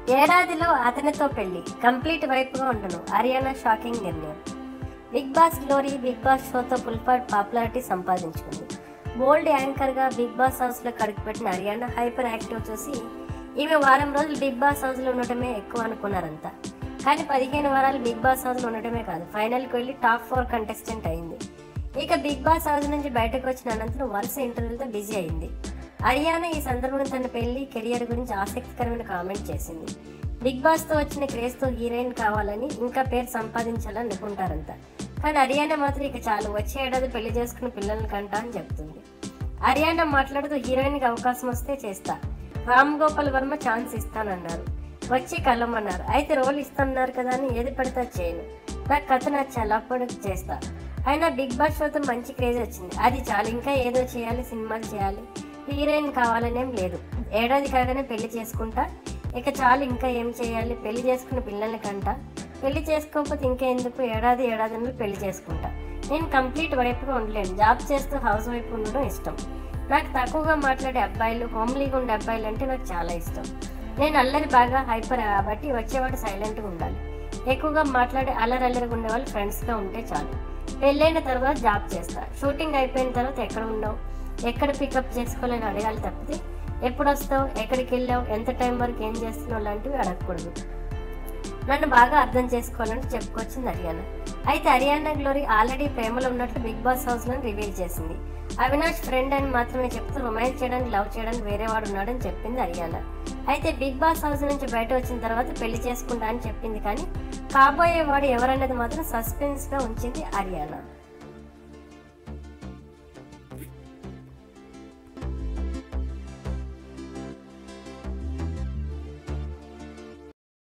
ఏడాదిలో అతనితో పెళ్లి కంప్లీట్ వైపుగా ఉండను హర్యానా షాకింగ్ నిర్ణయం Bigg Boss Glory Bigg Boss షోతో ఫుల్ఫాడ్ పాపులారిటీ సంపాదించుకుంది బోల్డ్ యాంకర్గా బిగ్ బాస్ హౌస్లో కడుగుపెట్టిన హర్యానా హైపర్ యాక్టివ్ చూసి ఈమె వారం రోజులు బిగ్ బాస్ హౌస్లో ఉండటమే ఎక్కువ అనుకున్నారంతా కానీ పదిహేను వారాలు బిగ్ బాస్ హౌస్లో ఉండటమే కాదు ఫైనల్కి వెళ్ళి టాప్ ఫోర్ కంటెస్టెంట్ అయింది ఇక బిగ్ బాస్ హౌస్ నుంచి బయటకు వచ్చిన అనంతరం వరుస ఇంటర్వ్యూలతో బిజీ అయింది హర్యానా ఈ సందర్భంగా తన పెళ్లి కెరియర్ గురించి ఆసక్తికరమైన కామెంట్ చేసింది బిగ్ బాస్ తో వచ్చిన క్రేజ్ తో హీరోయిన్ కావాలని ఇంకా పేరు సంపాదించాలని అనుకుంటారంతా కానీ హర్యానా మాత్రం ఇక చాలు వచ్చే ఏడాది పెళ్లి చేసుకుని పిల్లల్ని కంటా అని చెప్తుంది హర్యానా మాట్లాడుతూ హీరోయిన్ కి అవకాశం వస్తే చేస్తా రామ్ గోపాల్ వర్మ ఛాన్స్ ఇస్తానన్నారు వచ్చి కలవమన్నారు అయితే రోల్ ఇస్తున్నారు కదా అని ఏది పడితే అది చేయను నాకు కథ నచ్చాలి అప్పుడు చేస్తా అయినా బిగ్ బాస్ షోతో మంచి క్రేజ్ వచ్చింది అది చాలు ఇంకా ఏదో చేయాలి సినిమాలు చేయాలి హీరోయిన్ కావాలనేం లేదు ఏడాది కాగానే పెళ్లి చేసుకుంటా ఇక చాలు ఇంకా ఏం చేయాలి పెళ్లి చేసుకున్న పిల్లల్ని కంట పెళ్లి చేసుకోకపోతే ఇంకా ఎందుకు ఏడాది ఏడాదిలో పెళ్లి చేసుకుంటా నేను కంప్లీట్ వైపుగా ఉండలేను జాబ్ చేస్తూ హౌస్ వైపు ఉండడం ఇష్టం నాకు తక్కువగా మాట్లాడే అబ్బాయిలు హోమ్లీగా ఉండే అబ్బాయిలు అంటే నాకు చాలా ఇష్టం నేను అల్లరి బాగా హైపర్ కాబట్టి వచ్చేవాడు సైలెంట్గా ఉండాలి ఎక్కువగా మాట్లాడే అల్లరి అల్లరిగా ఉండే వాళ్ళు ఫ్రెండ్స్గా ఉంటే చాలు పెళ్ళైన తర్వాత జాబ్ చేస్తా షూటింగ్ అయిపోయిన తర్వాత ఎక్కడ ఉండవు ఎక్కడ పికప్ చేసుకోవాలని అడగాలి తప్పితే ఎప్పుడు వస్తావు ఎక్కడికి వెళ్ళావు ఎంత టైం వరకు ఏం చేస్తున్నావు లాంటివి అడగకూడదు నన్ను బాగా అర్థం చేసుకోవాలని చెప్పుకొచ్చింది హర్యానా అయితే హర్యానా గ్లోరీ ఆల్రెడీ ప్రేమలో ఉన్నట్లు బిగ్ బాస్ హౌస్ లో రివీల్ చేసింది అవినాష్ ఫ్రెండ్ అని మాత్రమే చెప్తూ రొమాన్స్ చేయడానికి లవ్ చేయడానికి వేరే వాడు ఉన్నాడని చెప్పింది హర్యానా అయితే బిగ్ బాస్ హౌస్ నుంచి బయట వచ్చిన తర్వాత పెళ్లి చేసుకుంటా అని చెప్పింది కానీ కాబోయే వాడు ఎవరన్నది మాత్రం సస్పెన్స్ గా ఉంచింది హర్యానా